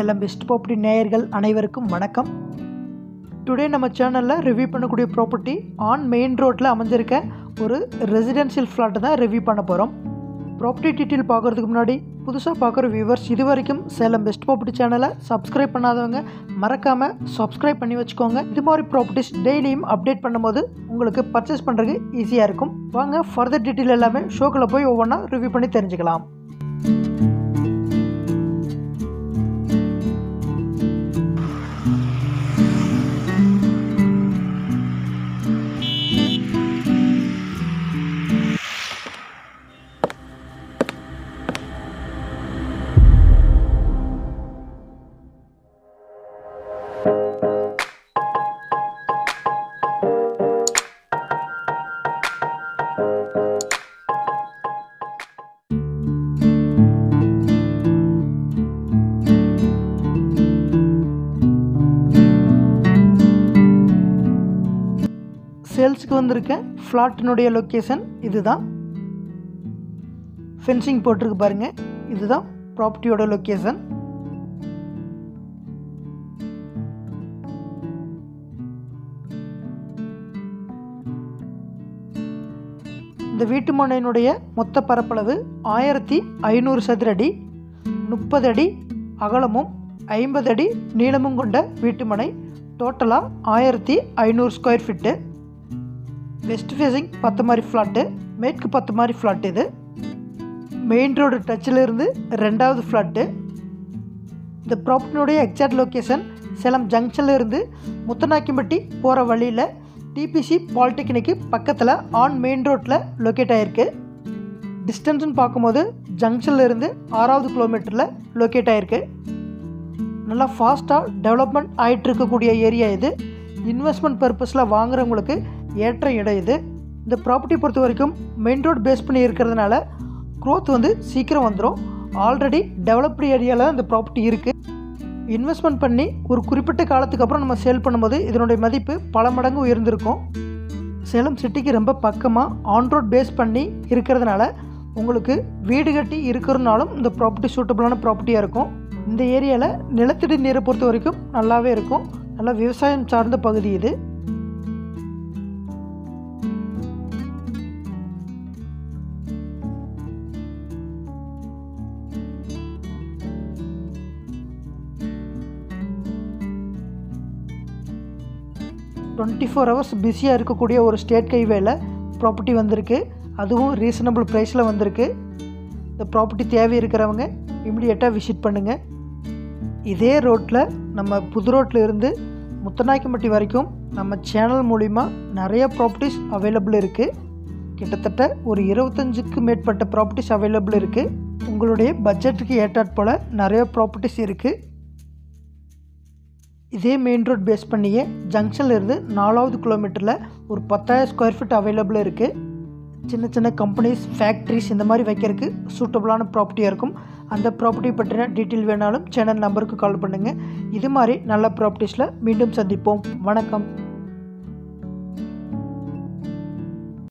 Salem best property நேயர்கள் அனைவருக்கும் வணக்கம் டுடே நம்ம சேனலில் ரிவ்யூ பண்ணக்கூடிய ப்ராப்பர்ட்டி ஆன் மெயின் ரோட்டில் அமைஞ்சிருக்க ஒரு ரெசிடென்ஷியல் ஃப்ளாட்டை தான் ரிவ்யூ பண்ண போகிறோம் ப்ராப்பர்ட்டி டீட்டெயில் பார்க்குறதுக்கு முன்னாடி புதுசாக பார்க்குற வியூவர்ஸ் இது வரைக்கும் சேலம் பெஸ்ட் ப்ராப்பர்ட்டி சேனலை சப்ஸ்கிரைப் பண்ணாதவங்க மறக்காமல் சப்ஸ்கிரைப் பண்ணி வச்சுக்கோங்க இது மாதிரி ப்ராப்பர்ட்டிஸ் டெய்லியும் அப்டேட் பண்ணும்போது உங்களுக்கு பர்ச்சேஸ் பண்ணுறதுக்கு ஈஸியாக இருக்கும் வாங்க ஃபர்தர் டீட்டெயில் எல்லாமே ஷோக்கில் போய் ஒவ்வொன்றா ரிவ்யூ பண்ணி தெரிஞ்சுக்கலாம் சேல்ஸுக்கு வந்திருக்க ஃப்ளாட்டினுடைய லொக்கேஷன் இதுதான் ஃபென்சிங் போட்டிருக்கு பாருங்க இதுதான் ப்ராப்பர்ட்டியோட லொக்கேஷன் இந்த வீட்டு மனையினுடைய மொத்த பரப்பளவு ஆயிரத்தி ஐநூறு சதுர அடி முப்பது அடி அகலமும் ஐம்பது அடி நீளமும் கொண்ட வீட்டுமனை டோட்டலாக ஆயிரத்தி ஐநூறு ஸ்கொயர் ஃபீட்டு வெஸ்ட் ஃபேஸிங் பத்து மாதிரி ஃப்ளாட்டு மேற்கு பத்து மாதிரி ஃப்ளாட் இது மெயின் ரோடு டச்சில் இருந்து ரெண்டாவது ஃப்ளாட்டு இந்த ப்ராப்பர்ட்டினுடைய எக்ஸாக்ட் லொக்கேஷன் சேலம் ஜங்ஷன்ல இருந்து முத்தநாக்கிம்பட்டி போகிற வழியில் டிபிசி பாலிடெக்னிக்கு பக்கத்தில் ஆன் மெயின் ரோட்டில் லொக்கேட் ஆகிருக்கு டிஸ்டன்ஸ்னு பார்க்கும்போது ஜங்ஷன்ல இருந்து ஆறாவது கிலோமீட்டரில் லொக்கேட் ஆகிருக்கு நல்லா ஃபாஸ்ட்டாக டெவலப்மெண்ட் ஆகிட்டு இருக்கக்கூடிய ஏரியா இது இன்வெஸ்ட்மெண்ட் பர்பஸில் வாங்குறவங்களுக்கு ஏற்ற இடம் இது இந்த ப்ராப்பர்ட்டி பொறுத்த வரைக்கும் மெயின் ரோட் பேஸ் பண்ணி இருக்கிறதுனால க்ரோத் வந்து சீக்கிரம் வந்துடும் ஆல்ரெடி டெவலப்டு ஏரியாவில் இந்த ப்ராப்பர்ட்டி இருக்குது இன்வெஸ்ட்மெண்ட் பண்ணி ஒரு குறிப்பிட்ட காலத்துக்கு அப்புறம் நம்ம சேல் பண்ணும்போது இதனுடைய மதிப்பு பல மடங்கு உயர்ந்திருக்கும் சேலம் சிட்டிக்கு ரொம்ப பக்கமாக ஆன் ரோட் பேஸ் பண்ணி இருக்கிறதுனால உங்களுக்கு வீடு கட்டி இருக்கிறதுனாலும் இந்த ப்ராப்பர்ட்டி சூட்டபுளான ப்ராப்பர்ட்டியாக இருக்கும் இந்த ஏரியாவில் நிலத்தடி நீரை பொறுத்த வரைக்கும் நல்லாவே இருக்கும் நல்லா விவசாயம் சார்ந்த பகுதி இது டுவெண்ட்டி ஃபோர் ஹவர்ஸ் பிஸியாக இருக்கக்கூடிய ஒரு ஸ்டேட் கைவேல ப்ராப்பர்ட்டி வந்திருக்கு அதுவும் ரீசனபிள் ப்ரைஸில் வந்திருக்கு இந்த ப்ராப்பர்ட்டி தேவை இருக்கிறவங்க இமிடியேட்டாக விசிட் பண்ணுங்கள் இதே ரோட்டில் நம்ம புது ரோட்டில் இருந்து முத்தநாயக்கம்பட்டி வரைக்கும் நம்ம சேனல் மூலிமா நிறைய ப்ராப்பர்ட்டிஸ் அவைலபிள் இருக்குது கிட்டத்தட்ட ஒரு இருபத்தஞ்சுக்கு மேற்பட்ட ப்ராப்பர்ட்டிஸ் அவைலபிள் இருக்குது உங்களுடைய பட்ஜெட்டுக்கு ஏற்றாற் போல் நிறைய ப்ராப்பர்ட்டிஸ் இருக்குது இதே மெயின் ரோட் பேஸ் பண்ணியே ஜங்ஷன்ல இருந்து நாலாவது கிலோமீட்டரில் ஒரு பத்தாயிரம் ஸ்கொயர் ஃபீட் அவைலபிள் இருக்குது சின்ன சின்ன கம்பெனிஸ் ஃபேக்ட்ரிஸ் இந்த மாதிரி வைக்கிறதுக்கு சூட்டபுளான ப்ராப்பர்ட்டியாக இருக்கும் அந்த ப்ராப்பர்ட்டி பற்றின டீட்டெயில் வேணாலும் சேனல் நம்பருக்கு கால் பண்ணுங்கள் இது மாதிரி நல்ல ப்ராப்பர்ட்டிஸில் மீண்டும் சந்திப்போம் வணக்கம்